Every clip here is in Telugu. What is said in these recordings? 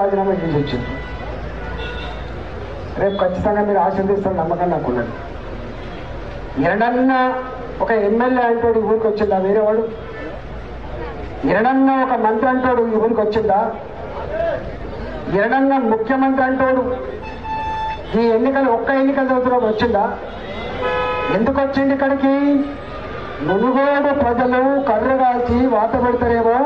రాజీనామా చేసి వచ్చింది రేపు ఖచ్చితంగా మీరు ఆశీర్దిస్తున్న నమ్మకం నాకు ఉన్నది ఎరడన్నా ఒక ఎమ్మెల్యే అంటాడు ఈ ఊరికి వచ్చిందా వేరేవాడు ఎరడన్నా ఒక మంత్రి అంటాడు ఈ ఊరికి వచ్చిందా ఎరడన్నా ముఖ్యమంత్రి అంటాడు ఈ ఎన్నికలు ఒక్క ఎన్నికల చదువుతున్నా వచ్చిందా ఎందుకు వచ్చింది ఇక్కడికి మునుగోడు ప్రజలు కర్ర కాల్చి వాత పెడతారేమో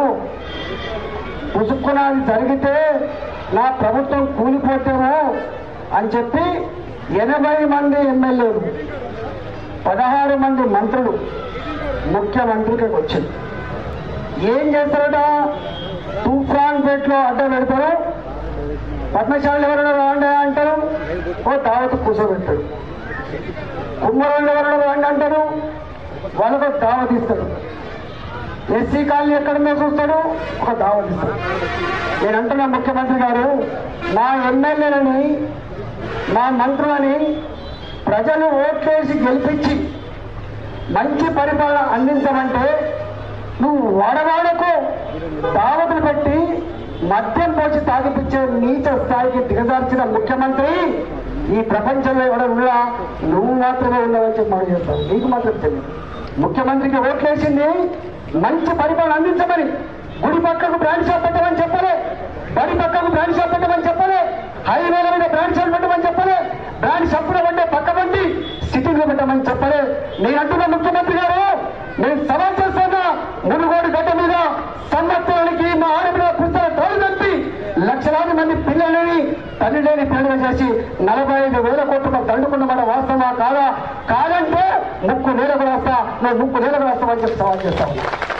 పుసుక్కునాది జరిగితే నా ప్రభుత్వం కూలిపోతేమో అని చెప్పి ఎనభై మంది ఎమ్మెల్యేలు పదహారు మంది మంత్రులు ముఖ్యమంత్రికి వచ్చింది ఏం చేస్తారట తూఫాన్ పేట్లో అడ్డ పెడతారు పద్మశాలి ఎవరైనా రాండి అంటారు ఓ దావత్ కూర్చోబెట్టాడు కుమ్మరోళ్ళు ఎవరైనా రాండి అంటారు వాళ్ళకు ఒక దావత్ ఇస్తాడు ఎస్సీ కాలనీ ఎక్కడన్నా చూస్తాడు ఒక దావత్ ఇస్తాడు నేను అంటున్నా ముఖ్యమంత్రి గారు మా ఎమ్మెల్యేలని మా మంత్రులని ప్రజలు ఓట్లేసి గెలిపించి మంచి పరిపాలన అందించమంటే నువ్వు వాడవాడకు దావతులు పెట్టి మద్యం పోసి తాగిపించే నీచ స్థాయికి దిగజార్చిన ముఖ్యమంత్రి ఈ ప్రపంచంలో ఎవడన్నా నువ్వు మాత్రమే ఉన్నావని చెప్పి మనం చేస్తాను నీకు మాత్రం తెలియదు ముఖ్యమంత్రికి ఓట్లేసింది మంచి పరిపాలన అందించమని గుడి పక్కకు బ్రాండ్ షాప్ పెట్టమని చెప్పలే బడి పక్కకు బ్రాండ్ షాప్ పెట్టమని చెప్పలే హైవేల మీద బ్రాండ్ షాప్ పెట్టమని చెప్పలే బ్రాండ్ షాపుల వంటే పక్క వంటి సిటీలో పెట్టమని చెప్పలే నేను అంటున్న ముఖ్యమంత్రి గారు నేను సవాల్ చేస్తున్నా మునుగోడు గడ్డ మీద సంవత్సరానికి మా ఆడపిల్ల పుస్తక తోలు తప్పి లక్షలాది మంది పిల్లలని తల్లి లేని పిల్లలు చేసి నలభై ఐదు వేల కోట్ల దండుకున్న మన వాస్తవా కాదా కాదంటే ముక్కు నేలకు రాస్తా నువ్వు ముక్కు నేలకు రాస్తావని చెప్పి సవాల్ చేస్తావు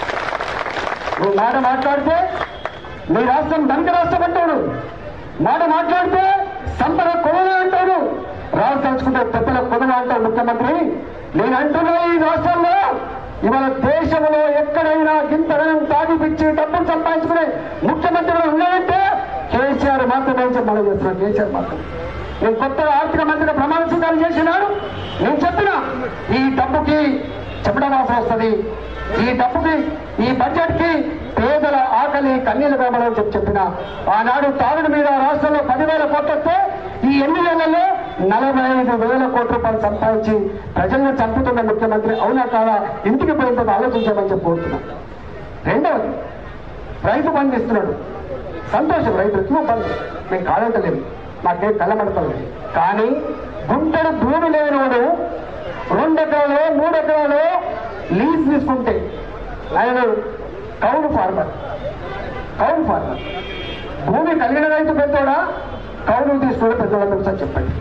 నువ్వు మాట మాట్లాడితే నీ రాష్ట్రం దంక రాష్ట్రం అంటాడు మాట మాట్లాడితే సంపద కొనవ అంటాడు రాజు తలుచుకుంటే పెద్దల కొనవ అంటాడు ముఖ్యమంత్రి నేను అంటున్నా ఈ రాష్ట్రంలో ఇవాళ దేశంలో ఎక్కడైనా గింతనం తాగిపిచ్చి డబ్బులు సంపాదించుకునే ముఖ్యమంత్రులు ఉన్నాయంటే కేసీఆర్ మాత్రమే అని చెప్పి మనం చేస్తున్నాం కేసీఆర్ మాత్రమే నేను కొత్తగా ఆర్థిక మంత్రిగా ప్రమాణ స్వీకారం చేసినాడు నేను చెప్పిన ఈ డబ్బుకి చెప్పడం అవసరం వస్తుంది ఈ డబ్బుకి ఈ బడ్జెట్ కి పేదల ఆకలి కన్నీళ్లు కావాలని చెప్పి చెప్పిన ఆనాడు తాగుడు మీద రాష్ట్రంలో పదివేల కోట్లు వస్తే ఈ ఎన్ని నెలల్లో నలభై ఐదు వేల కోట్ల రూపాయలు సంపాదించి ప్రజలను చంపుతున్న ముఖ్యమంత్రి అవునా కాదా ఇంటికి పోయిన తర్వాత ఆలోచించామని చెప్పి కోరుతున్నా రెండవది రైతు బంధు ఇస్తున్నాడు సంతోషం రైతులకి నువ్వు బంధు మేము కాదంటలేము మాకేం కళ్ళమడతలేదు కానీ గుంటడు భూమి లేనివాడు రెండు ఎకరాలు మూడు ఎకరాలు లీజ్ తీసుకుంటే ఆయన కౌలు ఫార్మర్ కౌలు ఫార్మర్ భూమి కలిగిన రైతు పెద్దోడా కౌలు తీసుకునే పెద్దోడా ఒకసారి చెప్పండి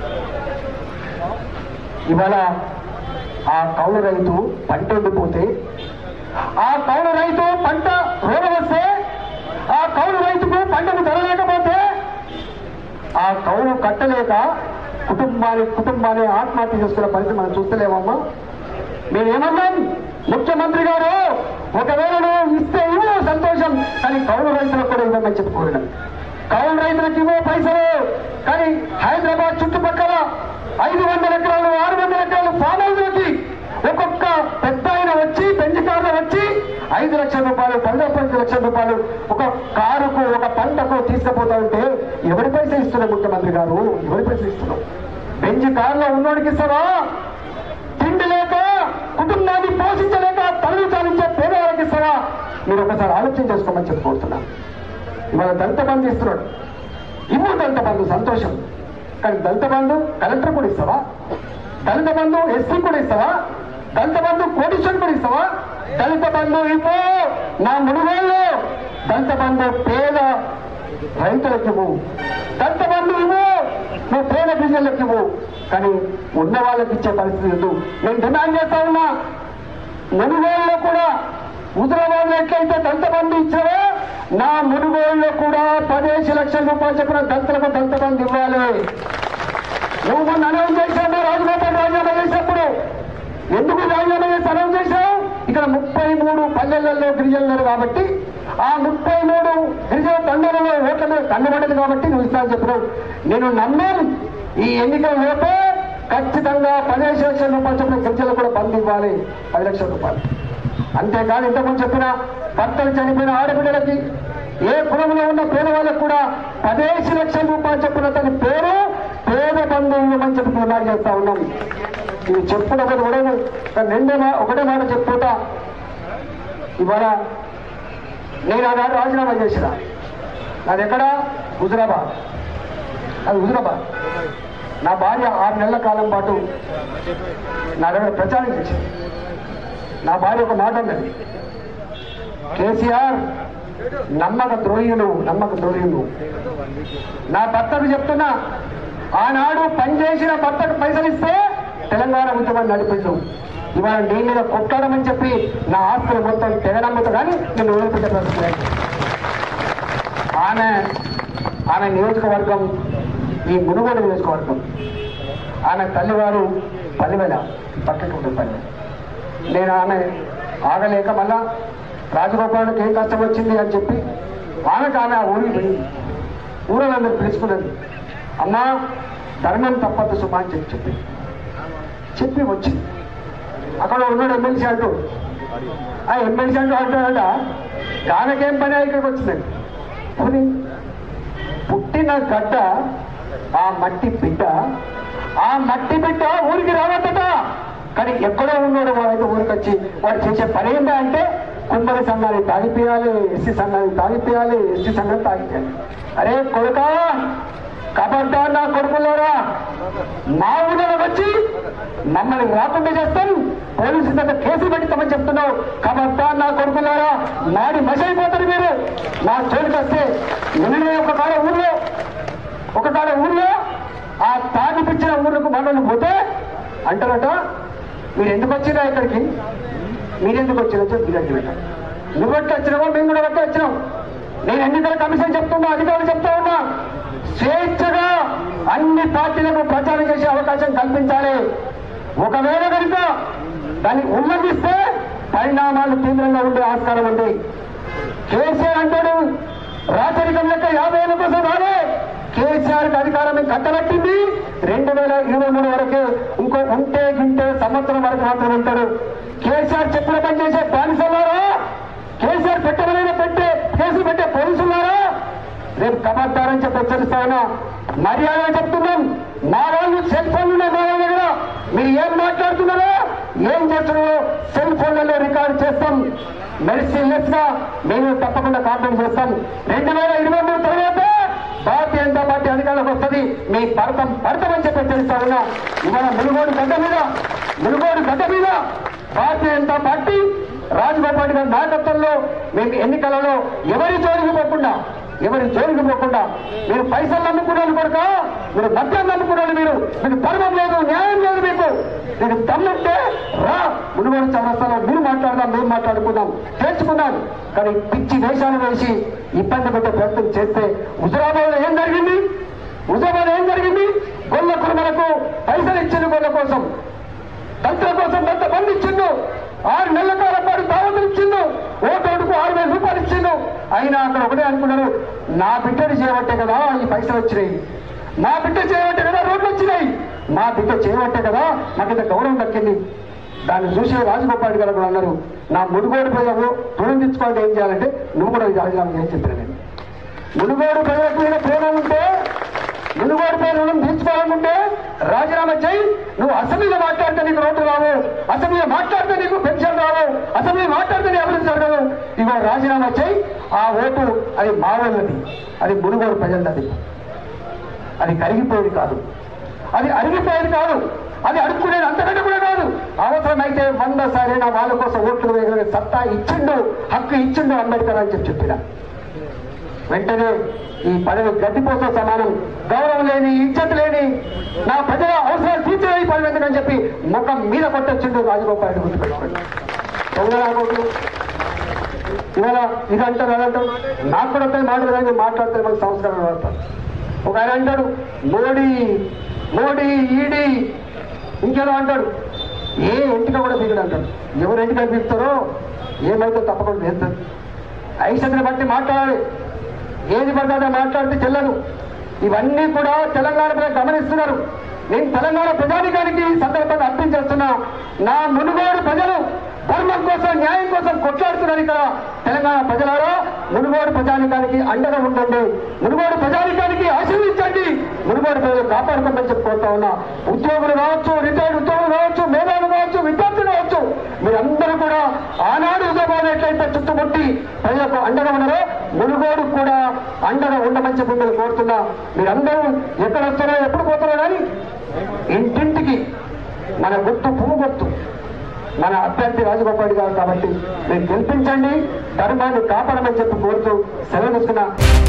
ఇవాళ ఆ కౌలు రైతు పంట ఎండిపోతే ఆ కౌలు రైతు పంట రోగం వస్తే ఆ కౌలు రైతుకు పంటకు ధర లేకపోతే ఆ కౌలు కట్టలేక కుటుంబాన్ని కుటుంబాన్ని ఆత్మహత్య చేసుకున్న పరిస్థితి మనం చూస్తలేమమ్మా మేమేమన్నాం ముఖ్యమంత్రి గారు ఒకవేళ నువ్వు ఇస్తే ఇవ్వు సంతోషం కానీ కౌలు రైతులకు కూడా ఇవ్వమని చెప్పి కోరినాం కౌలు రైతులకు ఇవ్వు పైసలు కానీ హైదరాబాద్ చుట్టుపక్కల ఐదు వందల ఎకరాలు ఆరు వందల ఎకరాలు ఫామ్ హౌస్లకి ఒక్కొక్క పెద్ద ఆయన వచ్చి పెంచి కార్లో వచ్చి ఐదు లక్షల రూపాయలు పది లక్షల రూపాయలు ఒక కారుకు ఒక పంటకు తీసుకుపోతా ఉంటే ఎవరి పైసలు ఇస్తున్నావు ముఖ్యమంత్రి గారు ఎవరి పైసలు ఇస్తున్నావు బెంచి కారులో ఉన్నోడికి ఇస్తావా తిండి లేక కుటుంబాన్ని పోషించలేక తల్లి చాలించే పేదవాళ్ళకి ఇస్తావా మీరు ఒకసారి ఆలోచన చేసుకోమని చెప్పి కోరుతున్నా ఇవాళ దళిత బంధు ఇస్తున్నాడు ఇవ్వు దళిత బంధు సంతోషం కానీ దళిత బంధు కలెక్టర్ కూడా ఇస్తావా దళిత బంధు ఎస్పీ కూడా ఇస్తావా దళిత బంధు కోటీశ్వర్ కూడా ఇస్తావా దళిత బంధు ఇవ్వు నా మునుగోళ్ళు దళిత బంధు పేద రైతులకు ఇవ్వు దళిత బంధు ఇవ్వు నువ్వు పేద గిరిజనులకు ఇవ్వు కానీ ఉన్న వాళ్ళకి ఇచ్చే పరిస్థితి లేదు నేను డిమాండ్ చేస్తా ఉన్నా మునుగోళ్ళలో కూడా హుజరాబాద్ ఎట్లయితే దళిత బంధు ఇచ్చారో నా మునుగోళ్ళలో కూడా పదిహేను లక్షల రూపాయలు చెప్పిన దళితులకు దళిత బంధు ఇవ్వాలి నువ్వు మొన్న అనౌన్స్ చేశావు రాజగోపాల్ రాజీనామా చేసినప్పుడు ఎందుకు రాజీనామా చేసి అనౌన్స్ చేశావు ఇక్కడ ముప్పై మూడు పల్లెలలో గిరిజనులు కాబట్టి ఆ ముప్పై మూడు గిరిజన తండ్రులలో ఓట్ల మీద కన్నుబడ్డది కాబట్టి నువ్వు ఇస్తాను చెప్పినావు నేను నమ్మాను ఈ ఎన్నికల లోపే ఖచ్చితంగా పదిహేను లక్షల రూపాయలు చెప్పిన గిరిజనులు కూడా బంద్ ఇవ్వాలి పది లక్షల రూపాయలు అంతేకాదు ఇంతకుముందు చెప్పిన భర్తలు చనిపోయిన ఆడబిడ్డలకి ఏ కులంలో ఉన్న పేద వాళ్ళకు కూడా పదేసి లక్షల రూపాయలు చెప్పిన తన పేరు పేద బంధువులు అని చెప్పి డిమాండ్ చేస్తా ఉన్నాం ఇది చెప్పుడు ఒకటి కూడా కానీ రెండే మా ఒకటే మాట చెప్పుకుంటా ఇవాళ నేను ఆనాడు రాజీనామా చేసిన నాది ఎక్కడ హుజరాబాద్ అది హుజరాబాద్ నా భార్య ఆరు నెలల కాలం పాటు నా దగ్గర ప్రచారం చేసింది నా భార్య ఒక మాట అన్నది కేసీఆర్ నమ్మక ద్రోహులు నమ్మక ద్రోహులు నా భర్తకు చెప్తున్నా ఆనాడు పనిచేసిన భర్తకు పైసలు ఇస్తే తెలంగాణ ఉద్యమాన్ని నడిపించు ఇవాళ నీ మీద కొట్టాడమని చెప్పి నా ఆస్తులు మొత్తం తెగనమ్ముతా కానీ నేను వదిలిపెట్టే ప్రశ్న లేదు. ఆమె ఆమె నియోజకవర్గం ఈ మునుగోడు నియోజకవర్గం ఆమె తల్లివారు పల్లెవేల పక్కన పల్లె నేను ఆమె ఆగలేక మళ్ళా రాజగోపాలకు ఏం కష్టం వచ్చింది అని చెప్పి ఆమెకు ఆమె ఆ ఊరికి పోయింది ఊరందరూ పిలుచుకున్నది అమ్మా ధర్మం తప్పదు సుమా అని చెప్పి చెప్పి చెప్పి వచ్చింది అక్కడ ఉన్నాడు ఎమ్మెల్సీ అంటూ ఆ ఎమ్మెల్సీ అంటూ అంటాడట ఆమెకేం పని ఇక్కడికి వచ్చిందండి పోనీ పుట్టిన గడ్డ ఆ మట్టి బిడ్డ ఆ మట్టి బిడ్డ ఊరికి రావద్దట కానీ ఎక్కడో ఉన్నాడు వాడైతే ఊరికి వచ్చి వాడు చేసే పని ఏంటా అంటే కుమ్మరి సంఘాన్ని తాగిపోయాలి ఎస్సీ సంఘాన్ని తాగిపోయాలి ఎస్టీ సంఘాన్ని తాగిపోయాలి అరే కొడుకా కబడ్డా నా కొడుకులారా మా ఊళ్ళో వచ్చి మమ్మల్ని రాకుండా చేస్తాం పోలీసు దగ్గర కేసు పెడతామని చెప్తున్నావు కబడ్డా నా కొడుకులారా నాడి మసైపోతారు మీరు నా చోటుకి వస్తే నిన్ననే ఒక కాడ ఊర్లో ఒక కాడ ఊర్లో ఆ తాగిపిచ్చిన ఊర్లకు మనల్ని పోతే అంటారట మీరు ఎందుకు వచ్చినా ఇక్కడికి మీరెందుకు వచ్చినా చెప్పి మీరు నువ్వు బట్టి వచ్చినావో మేము కూడా బట్టి వచ్చినాం నేను ఎన్నికల కమిషన్ చెప్తున్నా అధికారులు చెప్తా ఉన్నా స్వేచ్ఛగా అన్ని పార్టీలకు ప్రచారం చేసే అవకాశం కల్పించాలి ఒకవేళ కనుక దాన్ని ఉల్లంఘిస్తే పరిణామాలు తీవ్రంగా ఉండే ఆస్కారం ఉంది కేసీఆర్ అంటాడు రాచరికం లెక్క యాభై ఏళ్ళ కోసం రాలే కేసీఆర్ కి అధికారం కట్టబెట్టింది రెండు వేల ఇరవై మూడు వరకే ఇంకో ఉంటే గింటే సంవత్సరం వరకు మాత్రం ఉంటాడు కేసీఆర్ చెప్పిన పని చేసే బానిసలారా కేసీఆర్ పెట్టవలైన పెట్టే కేసు పెట్టే పోలీసులారా రేపు కబడ్డారని చెప్పి హెచ్చరిస్తా ఉన్నా మర్యాద చెప్తున్నాం మా వాళ్ళు సెల్ ఫోన్లు ఉన్నాయి మా వాళ్ళ దగ్గర మీరు ఏం మాట్లాడుతున్నారో ఏం చేస్తున్నారో సెల్ ఫోన్లలో రికార్డు చేస్తాం మెడిసిన్లెస్ గా మేము తప్పకుండా కాంప్లైంట్ చేస్తాం రెండు వేల ఇరవై మూడు తర్వాత భారతీయ జనతా పార్టీ అధికారంలోకి వస్తుంది మీ పడతాం పడతామని చెప్పి హెచ్చరిస్తా ఉన్నా ఇవాళ మునుగోడు గడ్డ మీద మునుగోడు గడ్డ మీద భారతీయ జనతా పార్టీ రాజగోపాల్ గారి నాయకత్వంలో మేము ఎన్నికలలో ఎవరి జోలికి పోకుండా ఎవరి జోలికి పోకుండా మీరు పైసలు నమ్ముకున్నాను కొడుక మీరు మద్యం నమ్ముకున్నాడు మీరు మీకు ధర్మం లేదు న్యాయం లేదు మీకు మీకు దమ్ముంటే రా మునుగోడు చౌరస్తాలో మీరు మాట్లాడదాం మేము మాట్లాడుకుందాం తెలుసుకుందాం కానీ పిచ్చి వేషాలు వేసి ఇబ్బంది పెట్టే ప్రయత్నం చేస్తే హుజరాబాద్లో ఏం జరిగింది హుజరాబాద్ ఏం జరిగింది గొల్ల కుటుంబాలకు పైసలు ఇచ్చింది గొల్ల కోసం తంత్ర కోసం కొంత మంది ఇచ్చిండు ఆరు నెలల కాలం పాటు దావతులు ఇచ్చిండు ఓటోడుకు ఆరు వేల రూపాయలు ఇచ్చిండు అయినా అక్కడ ఒకటే అనుకున్నారు నా బిడ్డని చేయబట్టే కదా ఈ పైసలు వచ్చినాయి మా బిడ్డ చేయబట్టే కదా రోడ్లు వచ్చినాయి మా బిడ్డ చేయబట్టే కదా నాకు ఇంత గౌరవం దక్కింది దాన్ని చూసి రాజగోపాల్ గారు కూడా అన్నారు నా మునుగోడు ప్రజలు రుణం తెచ్చుకోవాలంటే ఏం చేయాలంటే నువ్వు కూడా రాజీనామా చేయని చెప్పాను నేను మునుగోడు ప్రజలకు మీద ప్రేమ ఉంటే మునుగోడు పై రుణం తీర్చుకోవాలనుకుంటే రాజీనామా చేయి నువ్వు అసెంబ్లీలో మాట్లాడితే నీకు రోడ్డు రావు అసెంబ్లీలో మాట్లాడితే నీకు పెన్షన్ రావు అసెంబ్లీ మాట్లాడితే నీ అభివృద్ధి జరగదు ఇవాళ రాజీనామా చేయి ఆ ఓటు అది మా వాళ్ళది అది మునుగోడు ప్రజలది అది కరిగిపోయేది కాదు అది అరిగిపోయేది కాదు అది అడుక్కునేది అంతకంటే కూడా కాదు అవసరమైతే వంద సారైనా వాళ్ళ కోసం ఓట్లు వేయగలిగే సత్తా ఇచ్చిండు హక్కు ఇచ్చిండు అంబేద్కర్ అని చెప్పి చెప్పిన వెంటనే ఈ పదవి గడ్డిపోతో సమానం గౌరవం లేని ఇజ్జత్ లేని నా ప్రజల అవసరాలు తీర్చే ఈ పదవి ఎందుకని చెప్పి ముఖం మీద కొట్టొచ్చిండు రాజగోపాల్ రెడ్డి గుర్తుపెట్టుకోండి దొంగలాగోట్లు ఇవాళ ఇది అంటారు అది అంటారు నాకు కూడా వస్తాయి మాటలు కానీ మాట్లాడితే మనకు సంస్కారం పడతారు ఒక ఆయన అంటాడు మోడీ మోడీ ఈడీ ఇంకేదో అంటాడు ఏ ఇంటికి కూడా దిగడు అంటాడు ఎవరు ఇంటికి దిగుతారో ఏమైతే తప్పకుండా చేస్తారు ఐశ్వర్యం బట్టి మాట్లాడాలి ఏది పడితే అదే మాట్లాడితే చెల్లదు ఇవన్నీ కూడా తెలంగాణ ప్రజలు గమనిస్తున్నారు నేను తెలంగాణ ప్రజానికానికి ఈ సందర్భంగా అర్థం చేస్తున్నా నా మునుగోడు ప్రజలు ధర్మ ధర్మం కోసం న్యాయం కోసం కొట్లాడుతున్నారు ఇక్కడ తెలంగాణ ప్రజలారా మునుగోడు ప్రజానికానికి అండగా ఉండండి మునుగోడు ప్రజానికానికి ఆశీర్వించండి మునుగోడు ప్రజలు కాపాడుకోమని చెప్పి కోరుతా ఉన్నా ఉద్యోగులు కావచ్చు రిటైర్డ్ ఉద్యోగులు కావచ్చు మేధావులు కావచ్చు విద్యార్థులు కావచ్చు మీరందరూ కూడా ఆనాడు ఉద్యోగాలు ఎట్లయితే చుట్టుముట్టి ప్రజలకు అండగా ఉన్నారో మునుగోడు కూడా అండగా ఉండమని చెప్పి మిమ్మల్ని కోరుతున్నా మీరందరూ ఎక్కడ వస్తారో ఎప్పుడు పోతారో కానీ ఇంటింటికి మన గుర్తు పువ్వు గుర్తు మన అభ్యర్థి రాజగోపాల్ గారు కాబట్టి మీరు గెలిపించండి ధర్మాన్ని కాపాడమని చెప్పి కోరుతూ సెలవు తీసుకున్నా